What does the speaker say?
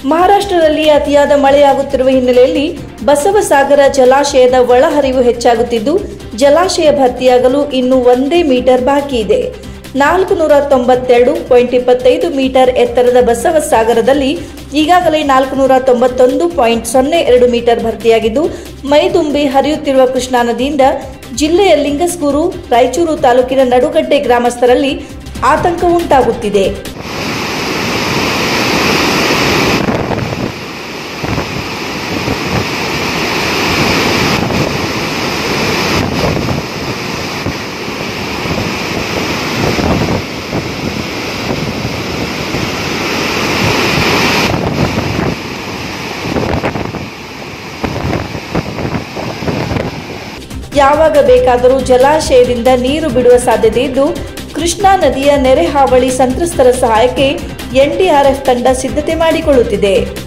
ಮಹಾರಾಷ್ಟ್ರದಲ್ಲಿ ಅತಿಯಾದ ಮಳೆಯಾಗುತ್ತಿರುವ ಹಿನ್ನೆಲೆಯಲ್ಲಿ ಬಸವಸಾಗರ ಜಲಾಶಯದ ಒಳಹರಿವು ಹೆಚ್ಚಾಗುತ್ತಿದ್ದು ಜಲಾಶಯ ಭರ್ತಿಯಾಗಲು ಇನ್ನು ಒಂದೇ ಮೀಟರ್ ಬಾಕಿ ಇದೆ ನಾಲ್ಕು ನೂರ ತೊಂಬತ್ತೆರಡು ಪಾಯಿಂಟ್ ಇಪ್ಪತ್ತೈದು ಮೀಟರ್ ಎತ್ತರದ ಬಸವಸಾಗರದಲ್ಲಿ ಈಗಾಗಲೇ ನಾಲ್ಕು ನೂರ ತೊಂಬತ್ತೊಂದು ಪಾಯಿಂಟ್ ಸೊನ್ನೆ ಎರಡು ಮೀಟರ್ ಭರ್ತಿಯಾಗಿದ್ದು ಮೈದುಂಬಿ ಹರಿಯುತ್ತಿರುವ ಕೃಷ್ಣಾ ನದಿಯಿಂದ ಜಿಲ್ಲೆಯ ಲಿಂಗಸ್ಗೂರು ರಾಯಚೂರು ತಾಲೂಕಿನ ನಡುಗಡ್ಡೆ ಗ್ರಾಮಸ್ಥರಲ್ಲಿ ಆತಂಕ ಉಂಟಾಗುತ್ತಿದೆ ಯಾವಾಗ ಬೇಕಾದರೂ ಜಲಾಶಯದಿಂದ ನೀರು ಬಿಡುವ ಸಾಧ್ಯತೆ ಇದ್ದು ಕೃಷ್ಣಾ ನದಿಯ ನೆರೆ ಹಾವಳಿ ಸಂತ್ರಸ್ತರ ಸಹಾಯಕ್ಕೆ ಎನ್ಡಿಆರ್ಎಫ್ ತಂಡ ಸಿದ್ಧತೆ ಮಾಡಿಕೊಳ್ಳುತ್ತಿದೆ